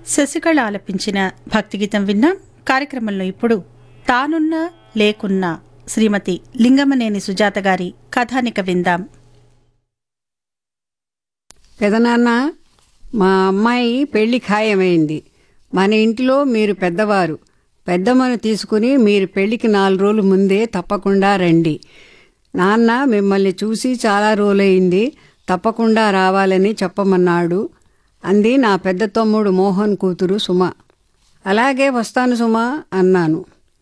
శశికళ ఆలపించిన భక్తిగీతం విన్నాం కార్యక్రమంలో ఇప్పుడు తానున్నా లేకున్నా శ్రీమతి లింగమనేని సుజాత గారి కథానిక విందాం పెదనాన్న మా అమ్మాయి పెళ్లి ఖాయమైంది మన ఇంటిలో మీరు పెద్దవారు పెద్దమ్మను తీసుకుని మీరు పెళ్లికి నాలుగు రోజుల ముందే తప్పకుండా రండి నాన్న మిమ్మల్ని చూసి చాలా రోజులైంది తప్పకుండా రావాలని చెప్పమన్నాడు అంది నా పెద్ద తమ్ముడు మోహన్ కూతురు సుమ అలాగే వస్తాను సుమ అన్నాను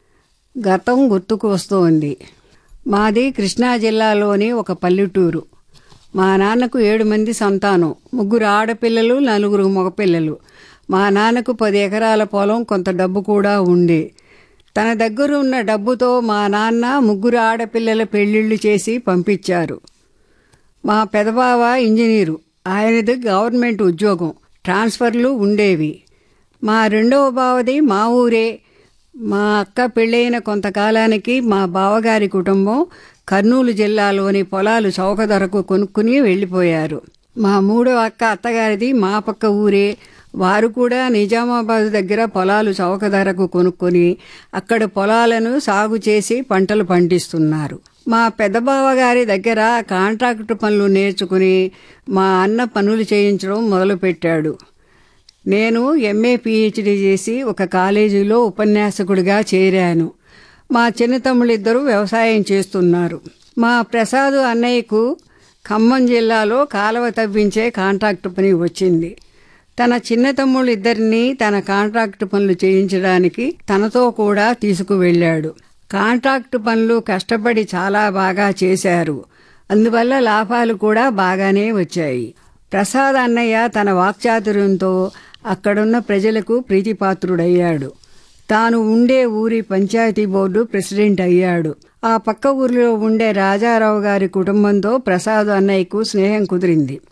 గతం గుర్తుకు వస్తోంది మాది కృష్ణా జిల్లాలోని ఒక పల్లెటూరు మా నాన్నకు ఏడు మంది సంతానం ముగ్గురు ఆడపిల్లలు నలుగురు మగపిల్లలు మా నాన్నకు పది ఎకరాల పొలం కొంత డబ్బు కూడా ఉండే తన దగ్గర ఉన్న డబ్బుతో మా నాన్న ముగ్గురు ఆడపిల్లల పెళ్లిళ్ళు చేసి పంపించారు మా పెదబావ ఇంజనీరు ఆయనది గవర్నమెంట్ ఉద్యోగం ట్రాన్స్ఫర్లు ఉండేవి మా రెండవ బావది మా ఊరే మా అక్క పెళ్ళైన కొంతకాలానికి మా బావగారి కుటుంబం కర్నూలు జిల్లాలోని పొలాలు చౌక ధరకు కొనుక్కుని వెళ్ళిపోయారు మా మూడో అక్క అత్తగారిది మా పక్క ఊరే వారు కూడా నిజామాబాద్ దగ్గర పొలాలు చౌక ధరకు కొనుక్కొని అక్కడ పొలాలను సాగు చేసి పంటలు పండిస్తున్నారు మా పెద్ద బావగారి దగ్గర కాంట్రాక్టు పనులు నేర్చుకుని మా అన్న పనులు చేయించడం మొదలుపెట్టాడు నేను ఎంఏ పిహెచ్డి చేసి ఒక కాలేజీలో ఉపన్యాసకుడిగా చేరాను మా చిన్న తమ్ముళ్ళిద్దరూ వ్యవసాయం చేస్తున్నారు మా ప్రసాద్ అన్నయ్యకు ఖమ్మం జిల్లాలో కాలువ తవ్వించే కాంట్రాక్టు పని వచ్చింది తన చిన్న తమ్ముళ్ళిద్దరినీ తన కాంట్రాక్టు పనులు చేయించడానికి తనతో కూడా తీసుకువెళ్ళాడు కాంట్రాక్టు పనులు కష్టపడి చాలా బాగా చేశారు అందువల్ల లాభాలు కూడా బాగానే వచ్చాయి ప్రసాద్ అన్నయ్య తన వాక్చాతుర్యంతో అక్కడున్న ప్రజలకు ప్రీతిపాత్రుడయ్యాడు తాను ఉండే ఊరి పంచాయతీ బోర్డు ప్రెసిడెంట్ అయ్యాడు ఆ పక్క ఊరిలో ఉండే రాజారావు గారి కుటుంబంతో ప్రసాద్ అన్నయ్యకు స్నేహం కుదిరింది